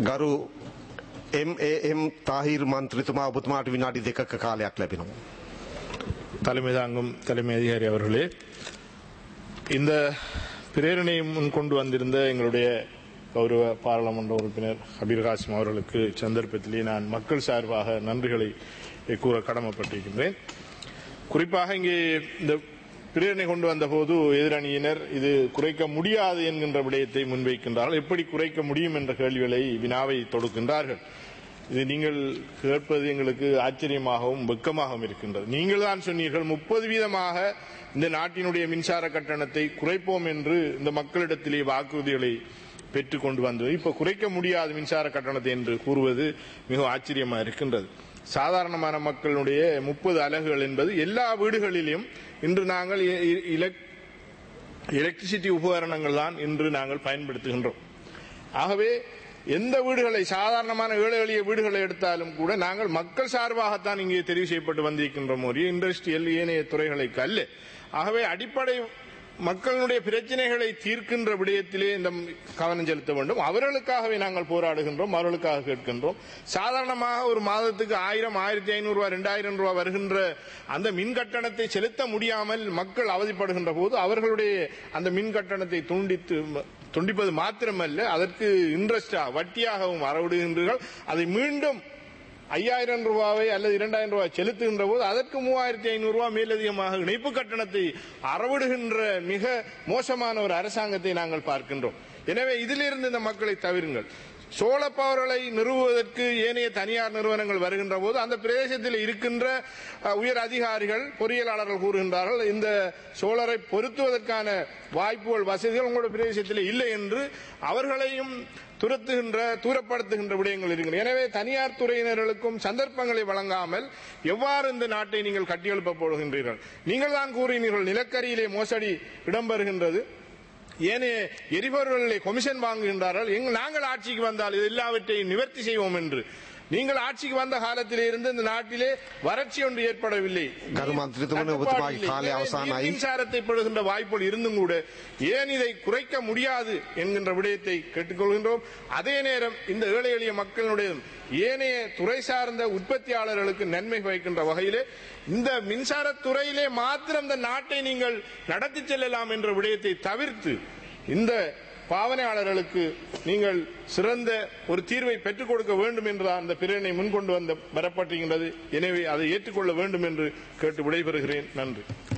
ගරු එම් තාහිර් මන්ත්‍රතුමා ඔබතුමාට විනාඩි දෙකක කාලයක් ලැබෙනවා. தலைமை தாங்கும் தலைமை அதிகாரி அவர்களே இந்த பிரேரணையை முன் கொண்டு வந்திருந்த எங்களுடைய கௌரவ பாராளுமன்ற உறுப்பினர் ஹபீர் காசிம் அவர்களுக்கு சந்தர்ப்பத்திலே நான் மக்கள் சார்பாக நன்றிகளை கூற கடமைப்பட்டிருக்கின்றேன் குறிப்பாக இங்கே இந்த பிரேரணை கொண்டு வந்தபோது எதிரணியினர் இது குறைக்க முடியாது என்கின்ற விடயத்தை முன்வைக்கின்றார்கள் எப்படி குறைக்க முடியும் என்ற கேள்விகளை வினாவை தொடுக்கின்றார்கள் இது நீங்கள் கேட்பது எங்களுக்கு ஆச்சரியமாகவும் வெக்கமாகவும் இருக்கின்றது நீங்கள் தான் சொன்னீர்கள் முப்பது வீதமாக இந்த நாட்டினுடைய மின்சார கட்டணத்தை குறைப்போம் என்று இந்த மக்களிடத்திலே வாக்குறுதிகளை பெற்றுக் கொண்டு வந்தது இப்ப குறைக்க முடியாது மின்சார கட்டணத்தை என்று கூறுவது மிக ஆச்சரியமா இருக்கின்றது சாதாரணமான மக்களுடைய முப்பது அலகுகள் என்பது எல்லா வீடுகளிலும் இன்று நாங்கள் எலக்ட்ரிசிட்டி உபகரணங்கள் தான் இன்று நாங்கள் பயன்படுத்துகின்றோம் ஆகவே எந்த வீடுகளை சாதாரணமான ஏழை எளிய வீடுகளை எடுத்தாலும் கூட நாங்கள் மக்கள் சார்பாகத்தான் இங்கே தெரிவு செய்யப்பட்டு வந்திருக்கின்றோம் ஒரு இண்டஸ்ட்ரியல் ஏனைய துறைகளை கல்ல ஆகவே அடிப்படை மக்களுடைய பிரச்சனைகளை தீர்க்கின்ற விடயத்திலே இந்த கவனம் செலுத்த வேண்டும் அவர்களுக்காகவே நாங்கள் போராடுகின்றோம் அவர்களுக்காக கேட்கின்றோம் சாதாரணமாக ஒரு மாதத்துக்கு ஆயிரம் ஆயிரத்தி ஐநூறு ரூபாய் ரெண்டாயிரம் ரூபாய் வருகின்ற அந்த மின் கட்டணத்தை செலுத்த முடியாமல் மக்கள் அவதிப்படுகின்ற போது அவர்களுடைய அந்த மின் கட்டணத்தை துண்டித்து துண்டிப்பது மாத்திரமல்ல அதற்கு இன்ட்ரெஸ்டா வட்டியாகவும் வரவிடுகின்றீர்கள் அதை மீண்டும் ஐயாயிரம் ரூபாவை அல்லது இரண்டாயிரம் ரூபாய் செலுத்துகின்ற போது அதற்கு மூவாயிரத்தி ஐநூறு ரூபாய் மேலதிகமாக இணைப்பு கட்டணத்தை அறவிடுகின்ற மிக மோசமான ஒரு அரசாங்கத்தை நாங்கள் பார்க்கின்றோம் எனவே இதிலிருந்து இந்த மக்களை தவிருங்கள் சோழ பவர்களை நிறுவுவதற்கு ஏனைய தனியார் நிறுவனங்கள் வருகின்ற போது அந்த பிரதேசத்தில் இருக்கின்ற உயர் அதிகாரிகள் பொறியியலாளர்கள் கூறுகின்றார்கள் இந்த சோழரை பொருத்துவதற்கான வாய்ப்புகள் வசதிகள் உங்களுடைய பிரதேசத்தில் இல்லை என்று அவர்களையும் துரத்துகின்ற தூரப்படுத்துகின்ற விடயங்கள் இருக்கின்றன எனவே தனியார் துறையினர்களுக்கும் சந்தர்ப்பங்களை வழங்காமல் எவ்வாறு இந்த நாட்டை நீங்கள் கட்டியெழுப்ப போகின்றீர்கள் நீங்கள் தான் கூறினீர்கள் நிலக்கரியிலே மோசடி இடம்பெறுகின்றது ஏனைய எரிபொருள்களை கொமிஷன் வாங்குகின்றார்கள் நாங்கள் ஆட்சிக்கு வந்தால் இது எல்லாவற்றையும் நிவர்த்தி செய்வோம் என்று நீங்கள் ஆட்சிக்கு வந்த காலத்திலே இருந்து இந்த நாட்டிலே வறட்சி ஒன்று ஏற்படவில்லை மின்சாரத்தை பெறுகின்ற வாய்ப்புகள் இருந்தும் கூட ஏன் இதை குறைக்க முடியாது என்கின்ற விடயத்தை கேட்டுக்கொள்கின்றோம் அதே நேரம் இந்த ஏழை எளிய மக்களுடைய ஏனைய துறை சார்ந்த உற்பத்தியாளர்களுக்கு நன்மை வைக்கின்ற வகையிலே இந்த மின்சாரத்துறையிலே மாத்திரம் இந்த நாட்டை நீங்கள் நடத்தி செல்லலாம் என்ற விடயத்தை தவிர்த்து இந்த பாவனையாளர்களுக்கு நீங்கள் சிறந்த ஒரு தீர்வை பெற்றுக் கொடுக்க வேண்டும் என்ற அந்த பிரேரணை முன்கொண்டு வந்த வரப்பட்டிருக்கின்றது எனவே அதை ஏற்றுக்கொள்ள வேண்டும் என்று கேட்டு விடைபெறுகிறேன் நன்றி